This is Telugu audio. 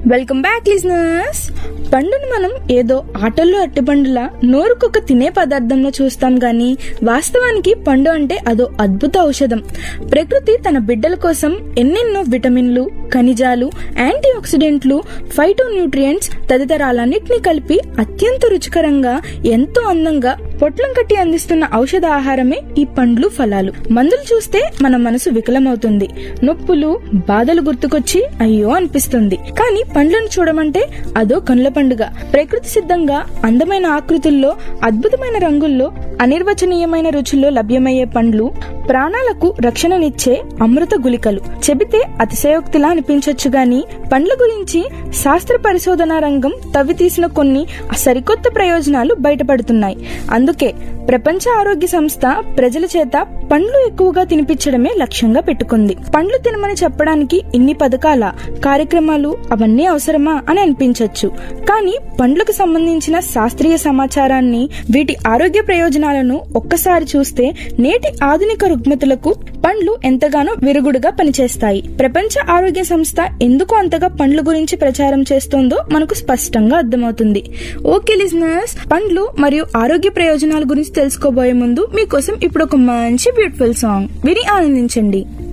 వెల్కమ్ బ్యాక్ లిజనర్స్ పండును మనం ఏదో ఆటల్లో అట్టిపండులా నోరుకొక తినే పదార్థంలో చూస్తాం గాని వాస్తవానికి పండు అంటే అదో అద్భుత ఔషధం ప్రకృతి తన బిడ్డల కోసం ఎన్నెన్నో విటమిన్లు ఖనిజాలు యాంటీ ఆక్సిడెంట్లు ఫైటో న్యూట్రియంట్స్ తదితరాలన్నింటినీ కలిపి అత్యంత రుచికరంగా ఎంతో అందంగా పొట్లం కట్టి అందిస్తున్న ఔషధ ఆహారమే ఈ పండ్లు ఫలాలు మందులు చూస్తే మన మనసు వికలమవుతుంది నొప్పులు బాధలు గుర్తుకొచ్చి అయ్యో అనిపిస్తుంది కానీ పండ్లను చూడమంటే అదో కనుల పండుగ ప్రకృతి సిద్ధంగా అందమైన ఆకృతుల్లో అద్భుతమైన రంగుల్లో అనిర్వచనీయమైన రుచుల్లో లభ్యమయ్యే పండ్లు ప్రాణాలకు రక్షణనిచ్చే అమృత గుళికలు చెబితే అతిశయోక్తిలా అనిపించొచ్చు గాని పండ్ల గురించి శాస్త్ర పరిశోధనా రంగం తవ్వితీసిన కొన్ని సరికొత్త ప్రయోజనాలు బయటపడుతున్నాయి అందుకే ప్రపంచ ఆరోగ్య సంస్థ ప్రజల చేత పండ్లు ఎక్కువగా తినిపించడమే లక్ష్యంగా పెట్టుకుంది పండ్లు తినమని చెప్పడానికి ఇన్ని పథకాల కార్యక్రమాలు అవన్నీ అవసరమా అని అనిపించవచ్చు కానీ పండ్లకు సంబంధించిన శాస్త్రీయ సమాచారాన్ని వీటి ఆరోగ్య ప్రయోజనాలను ఒక్కసారి చూస్తే నేటి ఆధునిక రుగ్మతులకు పండ్లు ఎంతగానో విరుగుడుగా పనిచేస్తాయి ప్రపంచ ఆరోగ్య సంస్థ ఎందుకు అంతగా పండ్ల గురించి ప్రచారం చేస్తోందో మనకు స్పష్టంగా అర్థమవుతుంది ఓకే లిజనర్స్ పండ్లు మరియు ఆరోగ్య ప్రయోజనాల గురించి తెలుసుకోబోయే ముందు మీకోసం ఇప్పుడు ఒక మంచి బ్యూటిఫుల్ సాంగ్ విని ఆనందించండి